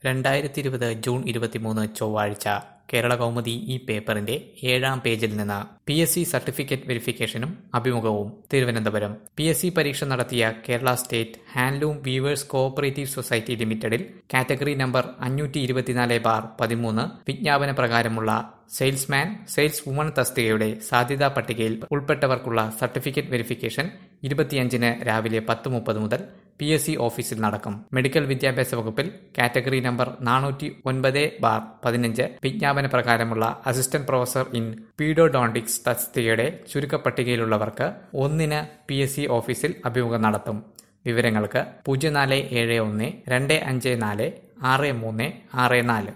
രണ്ടായിരത്തി ഇരുപത് ജൂൺ ഇരുപത്തിമൂന്ന് ചൊവ്വാഴ്ച കേരള കൗമുദി ഈ പേപ്പറിന്റെ ഏഴാം പേജിൽ നിന്ന് പി എസ് സി സർട്ടിഫിക്കറ്റ് വെരിഫിക്കേഷനും അഭിമുഖവും തിരുവനന്തപുരം പി എസ് സി പരീക്ഷ നടത്തിയ Kerala State handloom weavers cooperative society ലിമിറ്റഡിൽ കാറ്റഗറി നമ്പർ അഞ്ഞൂറ്റി ഇരുപത്തിനാല് ബാർ പതിമൂന്ന് വിജ്ഞാപന പ്രകാരമുള്ള സെയിൽസ്മാൻ സെയിൽസ് വുമൺ തസ്തികയുടെ സാധ്യതാ പട്ടികയിൽ ഉൾപ്പെട്ടവർക്കുള്ള സർട്ടിഫിക്കറ്റ് വെരിഫിക്കേഷൻ ഇരുപത്തിയഞ്ചിന് രാവിലെ പത്ത് മുപ്പത് മുതൽ പി എസ് സി ഓഫീസിൽ നടക്കും മെഡിക്കൽ വിദ്യാഭ്യാസ വകുപ്പിൽ കാറ്റഗറി നമ്പർ നാനൂറ്റി ഒൻപത് ബാർ പതിനഞ്ച് വിജ്ഞാപന പ്രകാരമുള്ള അസിസ്റ്റന്റ് പ്രൊഫസർ ഇൻ പീഡോഡോണ്ടിക്സ് തസ്തികയുടെ ചുരുക്കപ്പട്ടികയിലുള്ളവർക്ക് ഒന്നിന് പി എസ് സി ഓഫീസിൽ അഭിമുഖം നടത്തും വിവരങ്ങൾക്ക് പൂജ്യം നാല് ഏഴ് ഒന്ന് രണ്ട് അഞ്ച് നാല് ആറ് മൂന്ന് ആറ് നാല്